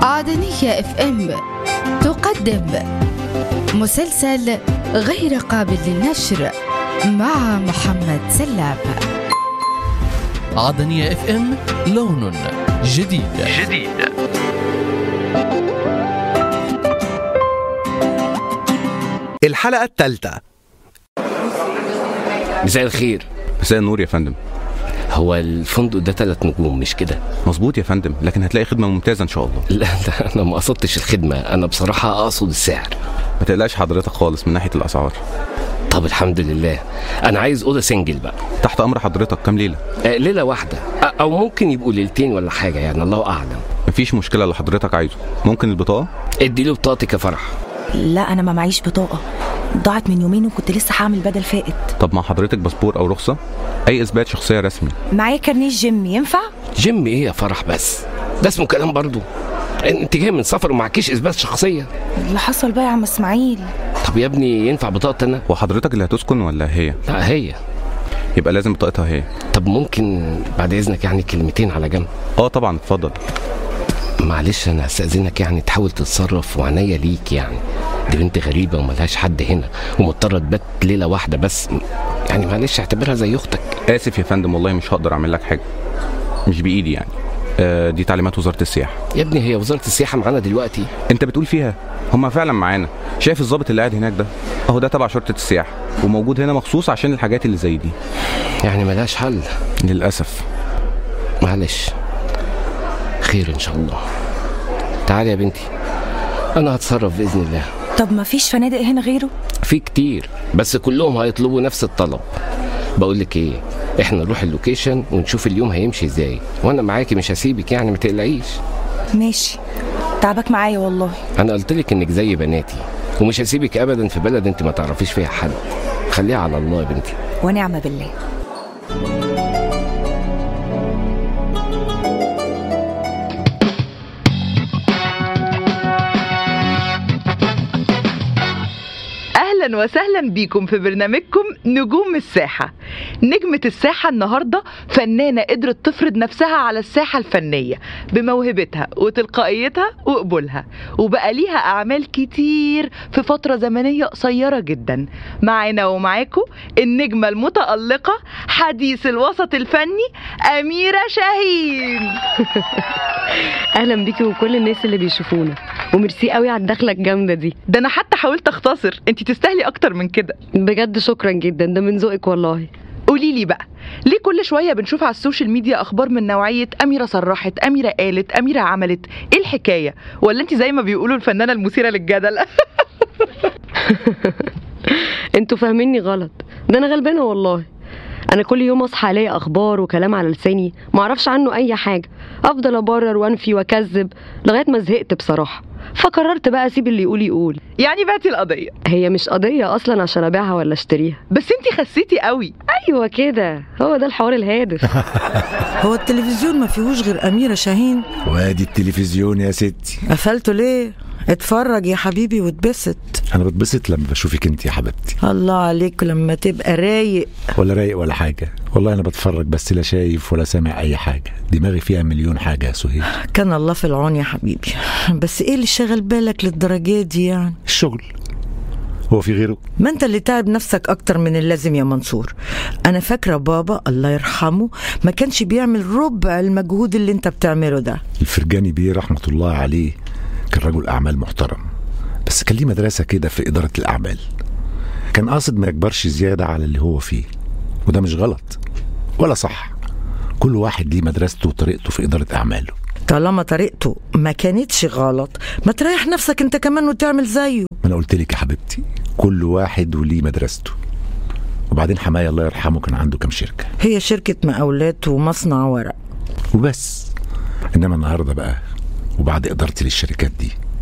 عدنية اف ام تقدم مسلسل غير قابل للنشر مع محمد سلام عدنية اف ام لون جديد جديد الحلقة الثالثة مساء الخير مساء النور يا فندم هو الفندق ده ثلاث نجوم مش كده مظبوط يا فندم لكن هتلاقي خدمة ممتازة إن شاء الله لا ده انا ما قصدتش الخدمه انا بصراحه اقصد السعر ما تقلقش حضرتك خالص من ناحية الأسعار طب الحمد لله انا عايز اوضه سنجل بقى تحت أمر حضرتك كام ليلة آه، ليله واحده آه، او ممكن يبقوا ليلتين ولا حاجه يعني الله اعلم مفيش مشكلة اللي حضرتك عايزه ممكن البطاقة ادي له بطاقتك يا فرح لا انا ما معيش بطاقه ضاعت من يومين وكنت لسه هعمل بدل فائت طب مع حضرتك باسبور أو رخصة أي إثبات شخصية رسمي معايا كارنيه جيم ينفع جيم ايه يا فرح بس ده اسمه كلام برضو انت جاي من سفر ومعكيش اثبات شخصيه اللي حصل بقى يا عم اسماعيل طب يا ابني ينفع بطاقتي انا وحضرتك اللي هتسكن ولا هي لا هي يبقى لازم بطاقتها هي طب ممكن بعد اذنك يعني كلمتين على جنب اه طبعا اتفضل معلش انا هستاذنك يعني تحاول تتصرف وعناية ليك يعني دي بنت غريبه وملهاش حد هنا ومضطره تبات ليله واحده بس يعني معلش اعتبرها زي اختك آسف يا فندم والله مش هقدر أعمل لك حاجة مش بإيدي يعني آه دي تعليمات وزارة السياحة يا ابني هي وزاره السياحه معانا دلوقتي أنت بتقول فيها هما فعلا معانا شايف الضابط اللي قاعد هناك ده اهو ده تبع شرطة السياحة وموجود هنا مخصوص عشان الحاجات اللي زي دي يعني ملهاش حل للأسف معلش خير ان شاء الله تعالي يا بنتي انا هتصرف باذن الله طب ما فيش فنادق هنا غيره في كتير بس كلهم هيطلبوا نفس الطلب بقول لك ايه احنا نروح اللوكيشن ونشوف اليوم هيمشي ازاي وانا معاكي مش هسيبك يعني ما تقلقيش ماشي تعبك معايا والله انا قلت لك انك زي بناتي ومش هسيبك ابدا في بلد انت ما تعرفيش فيها حد خليها على الله يا بنتي ونعم بالله اهلا وسهلا بيكم في برنامجكم نجوم الساحه نجمه الساحه النهارده فنانه قدرت تفرض نفسها على الساحه الفنيه بموهبتها وتلقائيتها وقبولها وبقى ليها اعمال كتير في فتره زمنيه قصيره جدا معانا ومعاكم النجمه المتالقه حديث الوسط الفني اميره شاهين اهلا بيكي وكل الناس اللي بيشوفونا وميرسي قوي على الدخله الجامده دي ده انا حتى حاولت اختصر انت تستاهلي اكتر من كده بجد شكرا جدا ده من ذوقك والله قولي لي بقى ليه كل شويه بنشوف على السوشيال ميديا اخبار من نوعيه اميره صرحت اميره قالت اميره عملت ايه الحكايه ولا انت زي ما بيقولوا الفنانه المثيره للجدل انتوا فاهميني غلط ده انا غلبانه والله انا كل يوم اصحى الاقي اخبار وكلام على لساني معرفش عنه اي حاجه افضل ابرر وانفي واكذب لغايه ما زهقت بصراحه فقررت بقى اسيب اللي يقول يقول يعني بعتي القضيه هي مش قضيه اصلا عشان ابيعها ولا اشتريها بس انت خسيتي قوي ايوه كده هو ده الحوار الهادف هو التلفزيون ما فيهوش غير أميرة شاهين وادي التلفزيون يا ستي قفلته ليه اتفرج يا حبيبي واتبسط انا بتبسط لما بشوفك انت يا حبيبتي الله عليك لما تبقى رايق ولا رايق ولا حاجه والله انا بتفرج بس لا شايف ولا سامع اي حاجه دماغي فيها مليون حاجه يا سهير كان الله في العون يا حبيبي بس ايه اللي شغل بالك للدرجة دي يعني الشغل هو في غيره ما انت اللي تعب نفسك اكتر من اللازم يا منصور انا فاكرة بابا الله يرحمه ما كانش بيعمل ربع المجهود اللي انت بتعمله ده الفرجاني بيه رحمه الله عليه كان رجل اعمال محترم بس كان ليه مدرسه كده في اداره الاعمال كان قاصد ما يكبرش زياده على اللي هو فيه وده مش غلط ولا صح كل واحد ليه مدرسته وطريقته في اداره اعماله طالما طريقته ما كانتش غلط ما تريح نفسك انت كمان وتعمل زيه ما انا قلت لك يا حبيبتي كل واحد وليه مدرسته وبعدين حماية الله يرحمه كان عنده كام شركة هي شركة مقاولات ومصنع ورق وبس إنما النهاردة بقى وبعد إدارتي للشركات دي